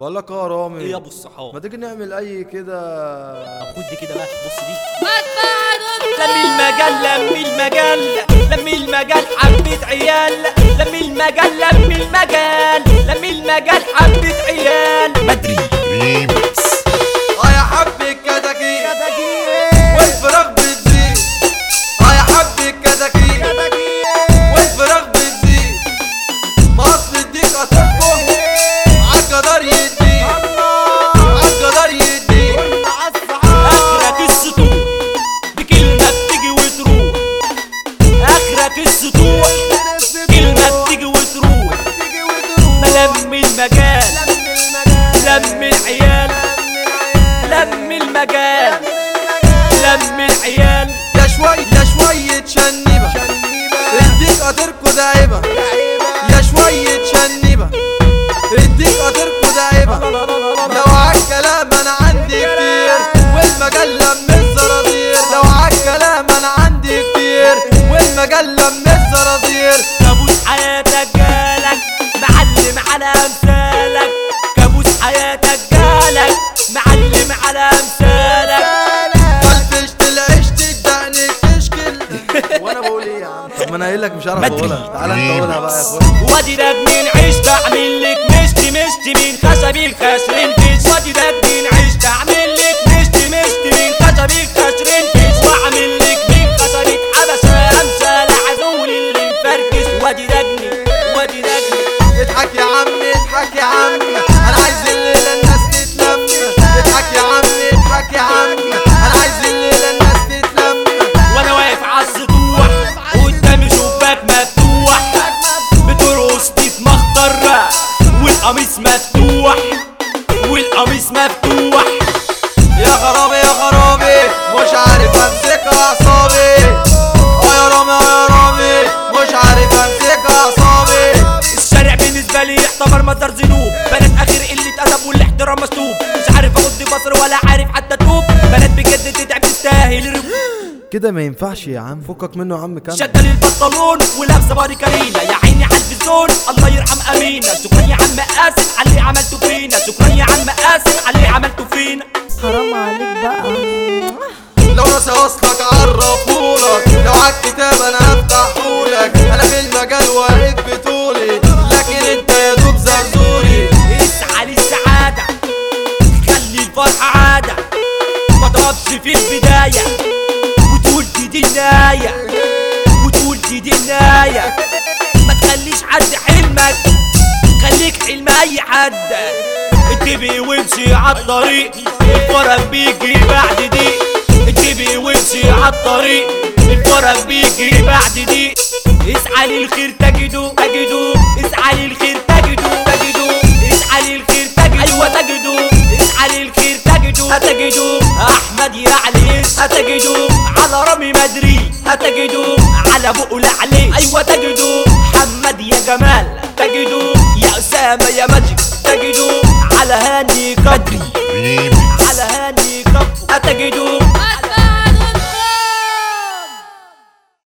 بقول لك اه يا رامي ايه يا ابو الصحاب ما تيجي نعمل اي كده طب خد دي كده بقى بص دي لمي المجال لمي المجال لمي المجال حبة عيال لمي المجال لمي المجال لمي المجال حبة عيال بدري ريمكس اه يا حبي الكتاكيت والفراغ بتزيد اه يا حبي الكتاكيت والفراغ بتزيد مصر يديك اطرقه عالجدار يديك عالجدار يديك اخرك السطوح بكلمة بتيجي وتروح اخرك السطوح كلمة بتيجي وتروح ملم المجال لم العيال لم المجال لم العيال يا شوي يا شوية شنيبة اديك قدركوا دايبة يا شوية شنيبة اديك قدركوا دايبة لو عالكلام انا عندي كتير والمجال لم الزرازير لو عالكلام انا عندي كتير والمجال لم الزرازير كابوس حياتك جالك معلم على امثالك كابوس حياتك جالك معلم على امثالك فلفشت العشت الدقن تشكل وانا بقول ايه يا عم طب ما انا قايل لك مش عارف بدري. اقولها تعالى انت قولها بقى يا اخويا وادي ده منين عشت اعمل لك مشتي مشتي من خشبي الخشرين فيش وادي ده منين عشت اعمل لك مشتي مشتي من خشبي الخشرين فيش واعمل لك من خشبي حبشه امثال عزول اللي مفركش وادي دجني وادي دجني اضحك يا عم اضحك يا عم انا عايز الليله الناس تتلم اضحك يا عم اضحك يا عم انا عايز الليله الناس تتلم وانا واقف على السطوح قدامي شباك مفتوح بترقص تيت مخضرة والقميص مفتوح والقميص مفتوح يا خرابي يا خرابي مش عارف امسك اعصابي اه يا رامي اه يا رامي مش عارف امسك اعصابي الشارع بالنسبة لي يعتبر مصدر ذنوب بنات اخر قلة ادب والاحترام مسلوب مش عارف اغض بصر ولا عارف حتى توب بنات بجد تتعب تستاهل الرجوع كده ما ينفعش يا عم فكك منه يا عم كمل شدل البنطلون ولابسه باري كارينا يا عيني على الفيزون الله يرحم امينه شكرا يا عم اسف على اللي عملته فينا شكرا يا عم اسف على اللي عملته فينا حرام عليك بقى لو راسي اصلك عرفهولك لو عالكتاب انا هفتحهولك انا في المجال واقف بطولي لكن انت يا دوب زرزوري اسعى للسعادة خلي الفرحة عادة ما تقفش في البداية وتقول دي دي النهاية وتقول دي دي النهاية ما تخليش حد حلمك خليك حلم اي حد اتبي وامشي عالطريق الفرج بيجي بعد دي اتبي وامشي عالطريق الفرج بيجي بعد دي اسعى للخير تجده تجده اسعى للخير تجده تجده اسعى للخير تجده ايوه تجده اسعى للخير تجده هتجده احمد يا علي هتجده على رامي مدري هتجده على بقول عليه ايوه تجده محمد يا جمال تجده يا اسامه يا ماجيك تجده على هاني قدري ريمكس